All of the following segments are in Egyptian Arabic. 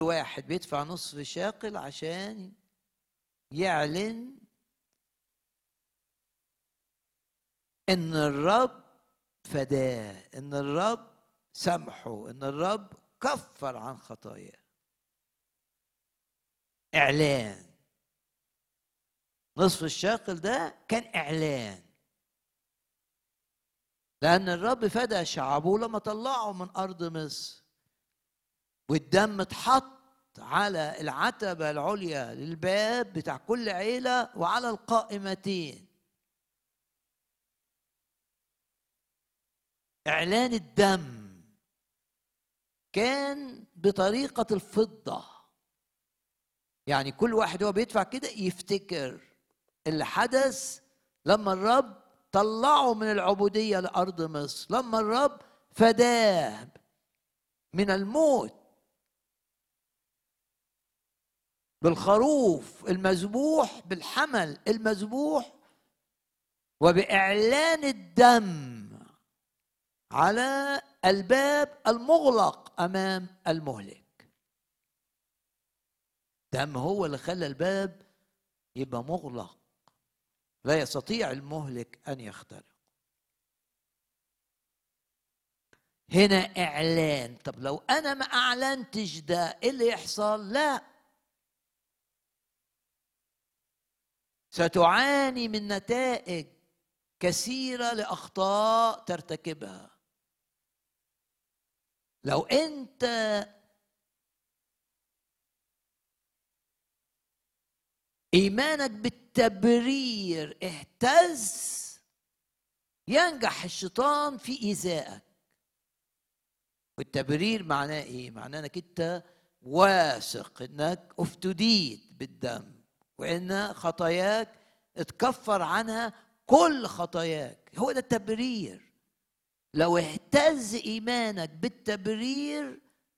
واحد بيدفع نصف شاقل عشان يعلن ان الرب فداه ان الرب سامحه ان الرب كفر عن خطاياه اعلان نصف الشاقل ده كان اعلان لان الرب فدى شعبه لما طلعه من ارض مصر والدم اتحط على العتبه العليا للباب بتاع كل عيله وعلى القائمتين اعلان الدم كان بطريقه الفضه يعني كل واحد هو بيدفع كده يفتكر اللي حدث لما الرب طلعه من العبوديه لارض مصر لما الرب فداه من الموت بالخروف المذبوح بالحمل المذبوح وباعلان الدم على الباب المغلق امام المهلك دم هو اللي خلى الباب يبقى مغلق لا يستطيع المهلك ان يخترق هنا اعلان طب لو انا ما اعلنتش ده ايه اللي يحصل لا ستعاني من نتائج كثيره لاخطاء ترتكبها لو انت ايمانك بالتبرير اهتز ينجح الشيطان في ايذائك والتبرير معناه ايه معناه انك انت واثق انك افتديت بالدم وان خطاياك اتكفر عنها كل خطاياك هو ده التبرير لو اهتز ايمانك بالتبرير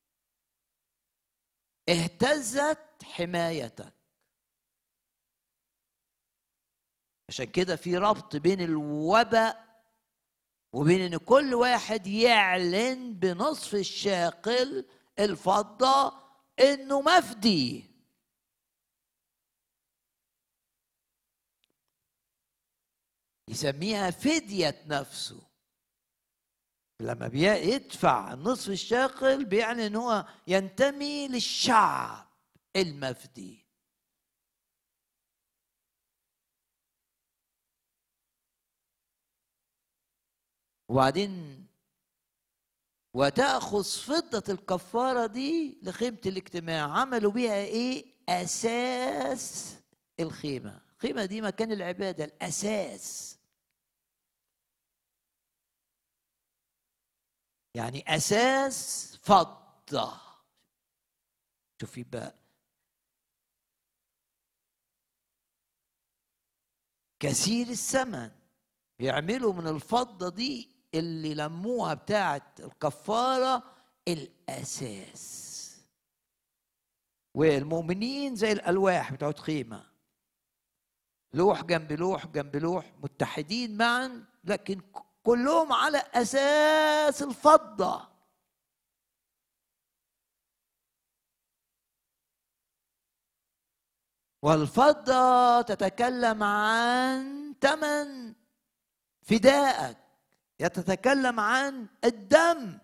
اهتزت حمايتك عشان كده في ربط بين الوباء وبين ان كل واحد يعلن بنصف الشاقل الفضه انه مفدي يسميها فديه نفسه لما بيدفع النصف الشاقل بيعني ان هو ينتمي للشعب المفدي وبعدين وتأخذ فضة الكفارة دي لخيمة الاجتماع عملوا بيها ايه أساس الخيمة الخيمة دي مكان العبادة الأساس يعني أساس فضة شوفي بقى كثير الثمن يعملوا من الفضة دي اللي لموها بتاعت الكفارة الأساس والمؤمنين زي الألواح بتاعت خيمة لوح جنب لوح جنب لوح متحدين معا لكن كلهم على أساس الفضة والفضة تتكلم عن ثمن فدائك يتتكلم عن الدم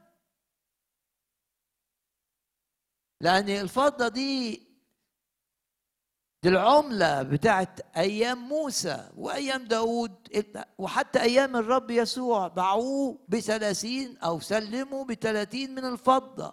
لأن الفضة دي دي العملة بتاعت أيام موسى وأيام داود وحتى أيام الرب يسوع باعوه بثلاثين أو سلموا بثلاثين من الفضة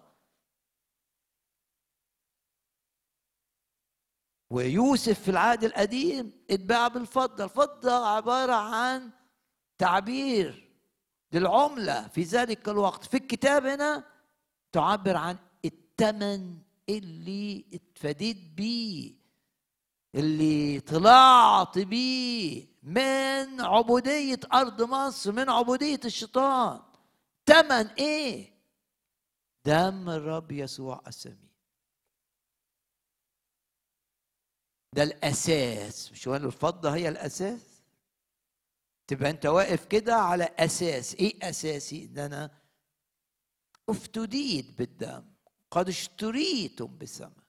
ويوسف في العهد القديم اتباع بالفضة الفضة عبارة عن تعبير للعملة في ذلك الوقت في الكتاب هنا تعبر عن الثمن اللي اتفديت بيه اللي طلعت بيه من عبودية أرض مصر من عبودية الشيطان تمن إيه؟ دم الرب يسوع السمين ده الأساس مش هو الفضة هي الأساس تبقى أنت واقف كده على أساس إيه أساسي؟ إن أنا افتديت بالدم قد اشتريتم بثمن